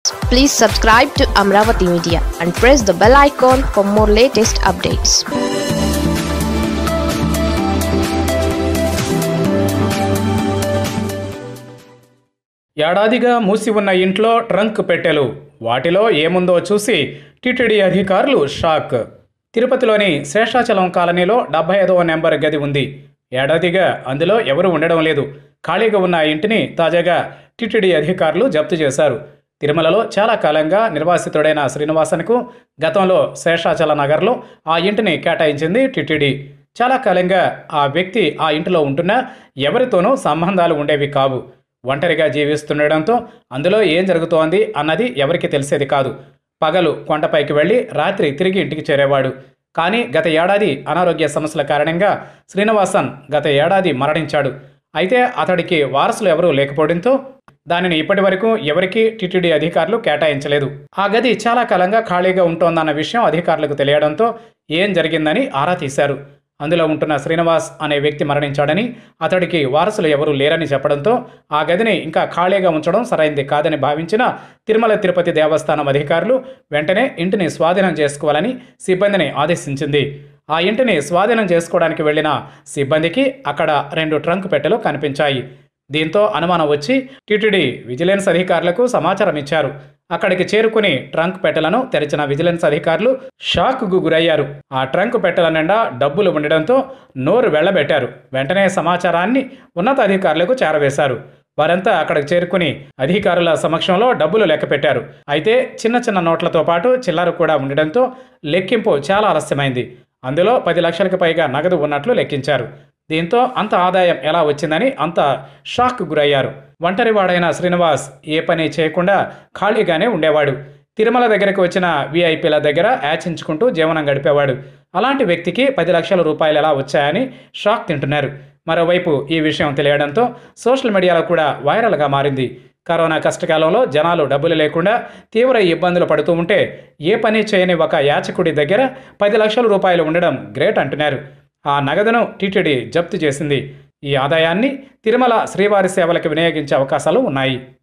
Please subscribe to Amravati Media and press the bell icon for more latest updates. ఏడాదిగా మూసి ఉన్న ఇంట్లో trunk పెట్టెలు వాటిలో ఏముందో చూసి టీటీడీ అధికారులు షాక్ తిరుపతిలోని శేషాచలం కాలనీలో డెబ్బై ఐదవ నెంబర్ గది ఉంది ఏడాదిగా అందులో ఎవరు ఉండడం లేదు ఖాళీగా ఉన్న ఆ ఇంటిని తాజాగా టీటీడీ అధికారులు జప్తు చేశారు తిరుమలలో చాలా కాలంగా నిర్వాసితుడైన శ్రీనివాసన్కు గతంలో శేషాచల నగర్లో ఆ ఇంటిని కేటాయించింది టీటీడీ చాలా కాలంగా ఆ వ్యక్తి ఆ ఇంటిలో ఉంటున్నా ఎవరితోనూ సంబంధాలు ఉండేవి కావు ఒంటరిగా జీవిస్తుండడంతో అందులో ఏం జరుగుతోంది అన్నది ఎవరికి తెలిసేది కాదు పగలు కొండపైకి వెళ్ళి రాత్రి తిరిగి ఇంటికి చేరేవాడు కానీ గత ఏడాది అనారోగ్య సమస్యల కారణంగా శ్రీనివాసన్ గత ఏడాది మరణించాడు అయితే అతడికి వారసులు ఎవరూ లేకపోవడంతో దానిని ఇప్పటి వరకు ఎవరికీ టీటీడీ అధికారులు కేటాయించలేదు ఆ గది చాలా కాలంగా ఖాళీగా ఉంటోందన్న విషయం అధికారులకు తెలియడంతో ఏం జరిగిందని ఆరా తీశారు అందులో ఉంటున్న శ్రీనివాస్ అనే వ్యక్తి మరణించాడని అతడికి వారసులు ఎవరూ లేరని చెప్పడంతో ఆ గదిని ఇంకా ఖాళీగా ఉంచడం సరైంది కాదని భావించిన తిరుమల తిరుపతి దేవస్థానం అధికారులు వెంటనే ఇంటిని స్వాధీనం చేసుకోవాలని సిబ్బందిని ఆదేశించింది ఆ ఇంటిని స్వాధీనం చేసుకోవడానికి వెళ్లిన సిబ్బందికి అక్కడ రెండు ట్రంక్ పెట్టెలు కనిపించాయి దీంతో అనుమానం వచ్చి టీటీడీ విజిలెన్స్ అధికారులకు సమాచారం ఇచ్చారు అక్కడికి చేరుకుని ట్రంక్ పెట్టెలను తెరిచిన విజిలెన్స్ అధికారులు షాక్కు గురయ్యారు ఆ ట్రంక్ పెట్టెల నిండా డబ్బులు ఉండడంతో నోరు వెళ్ళబెట్టారు వెంటనే సమాచారాన్ని ఉన్నతాధికారులకు చేరవేశారు వారంతా అక్కడికి చేరుకుని అధికారుల సమక్షంలో డబ్బులు లెక్క పెట్టారు అయితే చిన్న చిన్న నోట్లతో పాటు చిల్లర కూడా ఉండడంతో లెక్కింపు చాలా ఆలస్యమైంది అందులో పది లక్షలకు పైగా నగదు ఉన్నట్లు లెక్కించారు దీంతో అంత ఆదాయం ఎలా వచ్చిందని అంత షాక్ గురయ్యారు ఒంటరివాడైన శ్రీనివాస్ ఏ పని చేయకుండా ఖాళీగానే ఉండేవాడు తిరుమల దగ్గరకు వచ్చిన వీఐపీల దగ్గర యాచించుకుంటూ జీవనం గడిపేవాడు అలాంటి వ్యక్తికి పది లక్షల రూపాయలు ఎలా వచ్చాయని షాక్ తింటున్నారు మరోవైపు ఈ విషయం తెలియడంతో సోషల్ మీడియాలో కూడా వైరల్గా మారింది కరోనా కష్టకాలంలో జనాలు డబ్బులు లేకుండా తీవ్ర ఇబ్బందులు పడుతూ ఉంటే ఏ పని చేయని ఒక యాచకుడి దగ్గర పది లక్షల రూపాయలు ఉండడం గ్రేట్ అంటున్నారు ఆ నగదును టీటీడీ జప్తు చేసింది ఈ ఆదాయాన్ని తిరుమల శ్రీవారి సేవలకు వినియోగించే అవకాశాలు ఉన్నాయి